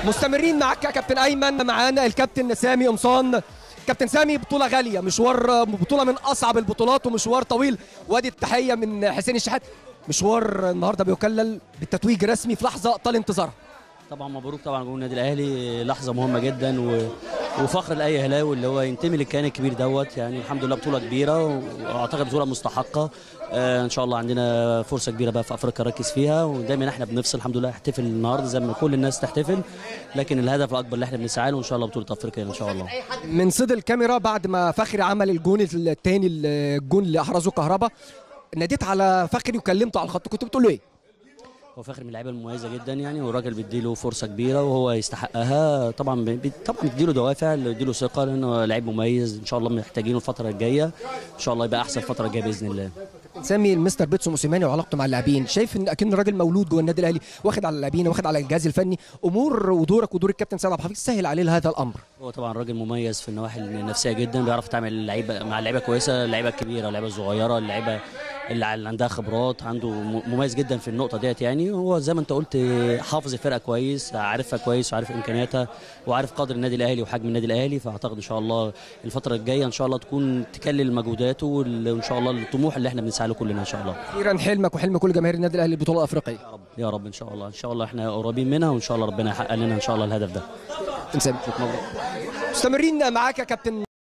مستمرين معاك يا كابتن ايمن معانا الكابتن سامي قمصان كابتن سامي بطولة غالية مشوار بطولة من أصعب البطولات ومشوار طويل وادي التحية من حسين الشحات مشوار النهارده بيكلل بالتتويج رسمي في لحظة طال انتظارها طبعا مبروك طبعا جمهور النادي الاهلي لحظه مهمه جدا و... وفخر لاي اهلاوي اللي هو ينتمي للكيان الكبير دوت يعني الحمد لله بطوله كبيره واعتقد بطوله مستحقه آه ان شاء الله عندنا فرصه كبيره بقى في افريقيا نركز فيها ودايما احنا بنفصل الحمد لله نحتفل النهارده زي ما كل الناس تحتفل لكن الهدف الاكبر اللي احنا بنسعى له ان شاء الله بطوله افريقيا ان شاء الله من صيد الكاميرا بعد ما فخري عمل الجون الثاني الجون اللي احرزه كهربا ناديت على فخري وكلمته على الخط كنت بتقول له ايه؟ هو فاخر من اللعيبه المميزه جدا يعني والراجل بيديله فرصه كبيره وهو يستحقها طبعا بي طبعا بيديله دوافع بيديله ثقه لانه لعيب مميز ان شاء الله محتاجينه الفتره الجايه ان شاء الله يبقى احسن الفتره الجايه باذن الله سامي المستر بيتسو موسيماني وعلاقته مع اللاعبين شايف ان اكن راجل مولود جوه النادي الاهلي واخد على اللاعبين واخد على الجهاز الفني امور ودورك ودور الكابتن سيد عبد الحفيظ سهل عليه هذا الامر هو طبعا راجل مميز في النواحي النفسيه جدا بيعرف يتعامل اللعيبه مع اللعيبه كويسه اللعيبه الكبيره اللعيبه الصغيره اللعيبه اللي عندها خبرات عنده مميز جدا في النقطه ديت يعني هو زي ما انت قلت حافظ الفرقه كويس عارفها كويس وعارف امكانياتها وعارف قدر النادي الاهلي وحجم النادي الاهلي فاعتقد ان شاء الله الفتره الجايه ان شاء الله تكون تكلل مجهوداته وان شاء الله الطموح اللي احنا بنسعى له كلنا ان شاء الله اخيرا حلمك وحلم كل جماهير النادي الاهلي البطوله الافريقيه يا رب يا رب ان شاء الله ان شاء الله احنا قريبين منها وان شاء الله ربنا يحقق لنا ان شاء الله الهدف ده مستمرين معاك يا كابتن